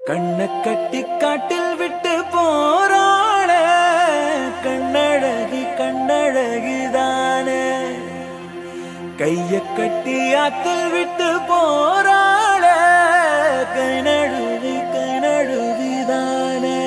கண்ண கட்டி காட்டில் விட்டு போறாள கண்ணழகி கண்ணழகிதானே கைய கட்டி ஆத்தில் விட்டு போறாள கை நழுவி கை நழுவிதானே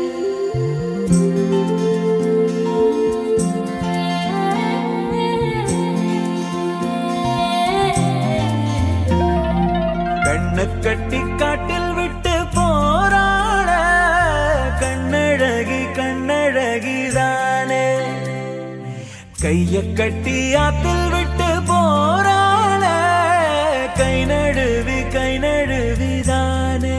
கண்ண கட்டி காட்டில் விட்டு போறாள கண்ணழகி கண்ணழகிதானே கைய கட்டி ஆத்தில் விட்டு போறாள கை நழுவி கை நழுவிதானே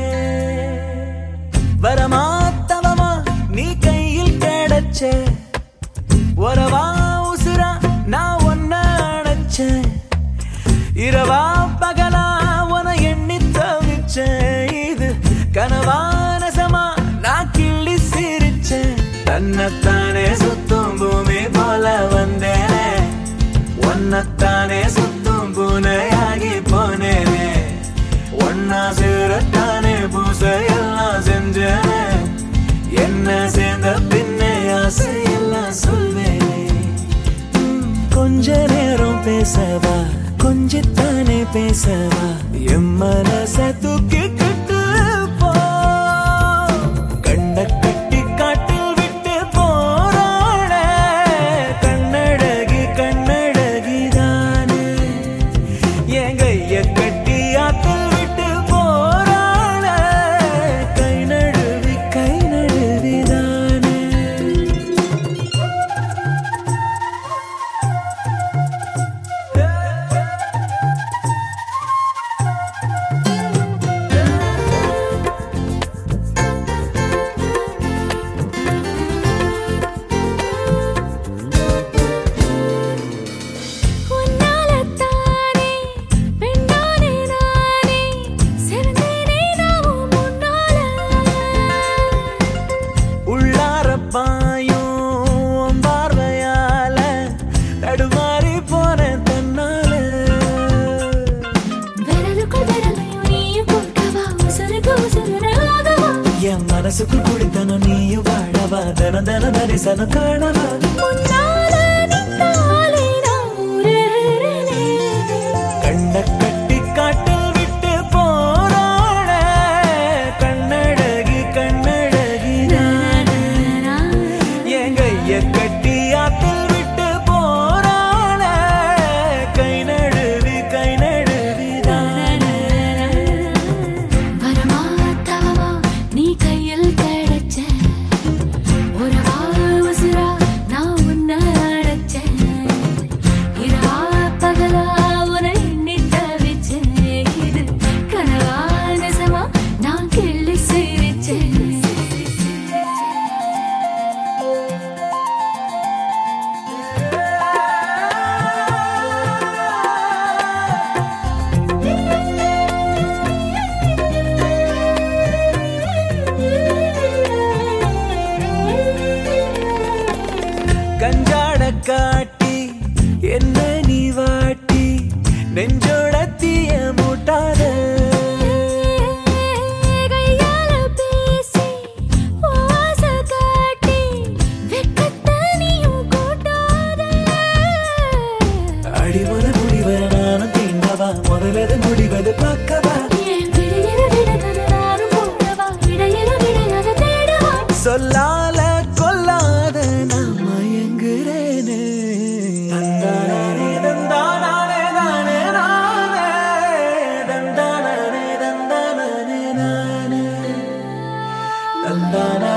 வரமா தவமா நீ கையில் கிடைச்ச உறவா உசுரா நான் ஒன்ன அணைச்சேன் இரவா பகலா உன எண்ணி தவிச்சேன் இது கனவா நசமா நான் கிள்ளி சிரிச்சேன் தன்னைத்தானே சுத்தும் பூமி போல வந்தேனே ஒன்னத்தானே சுத்தும் பூனையாகி போனேனே ஒன்னா சேரத்தானே பூசையெல்லாம் செஞ்சேனே என்ன சேர்ந்த பின்னே ஆசையெல்லாம் சொல்வேனே ம், கொஞ்ச நேரம் பேசவா கொஞ்சத்தானே பேசவா என் மனச தூக்கி கட்டு போ கண்ண கட்டி காட்டில் விட்டு போறாள கண்ணழகி கண்ணழகிதானே என் கைய கட்டி ஆத்தில் விட்டு போறாள கை நழுவி கை நழுவிதானே உன்னாலத்தானே பெண்ணானே நானே சிறந்தேனே நாவும் முன்னால உள்ளார பாயும் உன் பார்வையால தடுமாறி போன தன்னால விரலுக்குள் விரலையும் நீயும் கொடுக்கவா உசுருக்கு உசுராகவா என் மனசுக்கு குடித்தனும் நீயும் வாழவா தன தன தரிசனம் காணவா முன்னால நின்னாலே நான் ஊரேறனே கண்ண கட்டி காட்டில் விட்டு போறாள கண்ணழகி கண்ணழகி நானே என் கைய கட்டி ஆத்தில் விட்டு போறாள கை நழுவி கை நழுவி தானே வரமா தவமா நீ கையில் கிடைச்ச உறவா உசுரா நான் உன்னை அடைச்சேன் இரவா பகலா உன்னை எண்ணி தவிச்சேன் இது கனவா நிஜமா நான் கிள்ளி சிரிச்சேன் கஞ்சாட காட்டி என்ன நீ வாட்டி நெஞ்சோட தீய மூட்டாத கையால பேசி ஆசை காட்டி வெக்கத்தை நீயும் கூட்டாத அடிவர முடிவர நானும் தீண்டவா முதலது முடிவது பார்க்கவா என் விடையிற விடகத நானும் போடவா இடையிற விடையத தேடவா சொல்லால கொல்லாத நான் மயங்குறேனே தந்தானே தந்தானே தானே நானே தந்தானே தந்தானே நானே தந்தானே